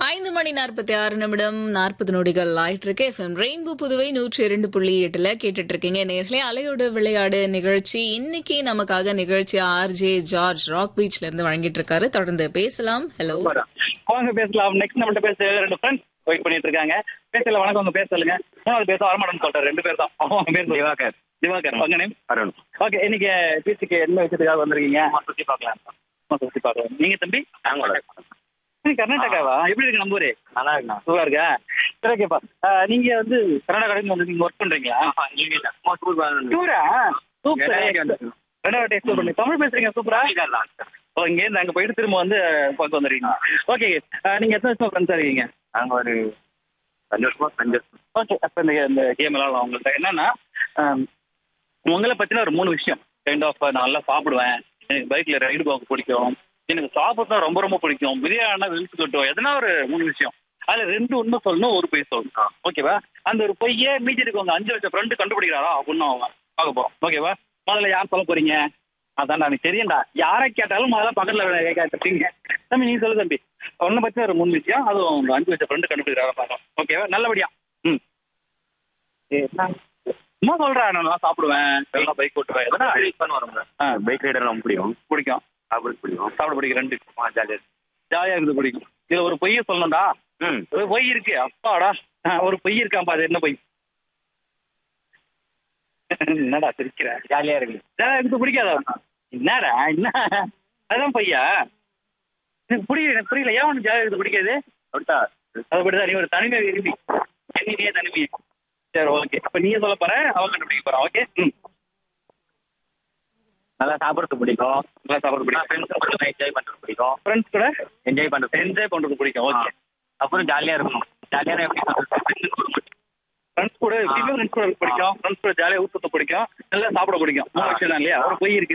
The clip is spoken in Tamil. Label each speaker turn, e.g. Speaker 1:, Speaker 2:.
Speaker 1: ஐந்து மணி நாற்பத்தி ஆறு நிமிடம் நாற்பது நொடிகள் ஆயிட்டு இருக்கு எஃப்எம் ரெயின்போ புதுவை நூற்றி இரண்டு புள்ளி எட்டுல கேட்டுட்டு இருக்கீங்க நேர்களே அலையோட விளையாடு நிகழ்ச்சி இன்னைக்கு நமக்காக நிகழ்ச்சி ஆர்ஜே ஜார்ஜ் ராக் பீச்ல இருந்து வழங்கிட்டு இருக்காரு தொடர்ந்து பேசலாம் ஹலோ
Speaker 2: வாங்க பேசலாம் நெக்ஸ்ட் நம்மள்ட்ட பேச ரெண்டு ஃப்ரெண்ட்ஸ் வெயிட் பண்ணிட்டு இருக்காங்க பேசல வணக்கம் உங்க பேர் சொல்லுங்க மூணாவது பேச வரமாட்டேன்னு சொல்றேன் ரெண்டு பேர் தான் அவங்க பேர் திவாகர் திவாகர் உங்க நேம்
Speaker 3: அருண்
Speaker 2: ஓகே இன்னைக்கு பீச்சுக்கு என்ன விஷயத்துக்காக வந்திருக்கீங்க சுத்தி பார்க்கலாம் சுத்தி பார்க்கலாம் நீங்க தம்பி
Speaker 3: நாங்களோட
Speaker 2: நீ கர்நாடகாவா எப்படி இருக்கு நம்ம ஊரு
Speaker 3: நல்லா இருக்குண்ணா
Speaker 2: சூப்பரா இருக்கா சரி ஓகேப்பா நீங்க வந்து கர்நாடகாவுக்கு வந்து நீங்க ஒர்க் பண்றீங்களா டூரா சூப்பர் ரெண்டாவது எக்ஸ்ப்ளோர் பண்ணி தமிழ் பேசுறீங்க சூப்பரா ஓ இங்க இருந்து அங்க போயிட்டு திரும்ப வந்து பார்க்க வந்துருக்கீங்க ஓகே நீங்க எத்தனை வருஷம் ஃப்ரெண்ட்ஸா இருக்கீங்க
Speaker 3: நாங்க ஒரு அஞ்சு வருஷமா அஞ்சு வருஷம்
Speaker 2: ஓகே அப்ப இந்த இந்த கேம் விளாடலாம் உங்கள்ட்ட என்னன்னா ஆம், உங்களை பத்தின ஒரு மூணு விஷயம் கைண்ட் ஆஃப் நான் நல்லா சாப்பிடுவேன் எனக்கு பைக்ல ரைடு போக பிடிக்கும் எனக்கு சாப்பிட்றது ரொம்ப ரொம்ப பிடிக்கும் பிரியாணினா வெளுத்து கட்டும் எதனா ஒரு மூணு விஷயம் அதுல ரெண்டு உண்மை சொல்லணும் ஒரு பொய் சொல்லணும் ஓகேவா அந்த ஒரு பொய்யே மீதி இருக்கவங்க அஞ்சு லட்சம் ஃப்ரெண்டு கண்டுபிடிக்கிறாரா அப்படின்னு அவங்க பார்க்க போறோம் ஓகேவா முதல்ல யார் சொல்ல போறீங்க அதான் எனக்கு தெரியும்டா யாரை கேட்டாலும் முதல்ல பக்கத்துல கேட்டுட்டீங்க தம்பி நீங்க சொல்லு தம்பி ஒன்றை பத்தி ஒரு மூணு விஷயம் அதுவும் உங்க அஞ்சு லட்சம் ஃப்ரெண்டு கண்டுபிடிக்கிறாரா பார்க்கலாம் ஓகேவா நல்லபடியா ம் சும்மா சொல்றேன் நான் நல்லா சாப்பிடுவேன் நல்லா பைக் ஓட்டுவேன் எதனா ஆ
Speaker 3: பைக் ரைடர் ரொம்ப பிடிக்கும்
Speaker 2: பிடிக்கும்
Speaker 3: சாப்பிட பிடிக்கும்
Speaker 2: சாப்பிட பிடிக்கும் ரெண்டு
Speaker 3: ஜாலியாக
Speaker 2: ஜாலியா இருக்குது பிடிக்கும் இதுல ஒரு பொய்ய சொல்லணும்டா
Speaker 3: ம்
Speaker 2: ஒரு பொய் இருக்கு அப்பாடா ஆ, ஒரு பொய் இருக்காம்பா அது என்ன பொய் என்னடா சிரிக்கிற
Speaker 3: ஜாலியாக இருக்கு
Speaker 2: ஜாலியா இருக்குது பிடிக்காதா என்னடா என்ன அதான் பையா எனக்கு புரியல எனக்கு புரியல ஏன் உனக்கு ஜாலியா இருக்குது பிடிக்காது
Speaker 3: விட்டா
Speaker 2: அதுபடிதான் நீ ஒரு தனிமை விரும்பி என்ன நீயே தனிமை சரி ஓகே அப்ப நீயே சொல்ல போற அவன் கண்டுபிடிக்க போறான் ஓகே ம்
Speaker 3: நல்லா சாப்பிட்றது பிடிக்கும்
Speaker 2: நல்லா சாப்பிட பிடிக்கும்
Speaker 3: ஃப்ரெண்ட்ஸ் கூட என்ஜாய் பண்ணுறது பிடிக்கும்
Speaker 2: ஃப்ரெண்ட்ஸ் கூட
Speaker 3: என்ஜாய் பண்ணுறது
Speaker 2: என்ஜாய் பண்றது பிடிக்கும் ஓகே
Speaker 3: அப்புறம் ஜாலியாக இருக்கும் ஜாலியாக எப்படி சொல்றது
Speaker 2: ஃப்ரெண்ட்ஸ் கூட ஃப்ரெண்ட்ஸ் கூட பிடிக்கும் ஃப்ரெண்ட்ஸ் கூட ஜாலியாக ஊர் சுத்த பிடிக்கும் நல்லா சாப்பிட பிடிக்கும் மூணு விஷயம் தான் இல்லையா ஒரு பொய் இருக்கு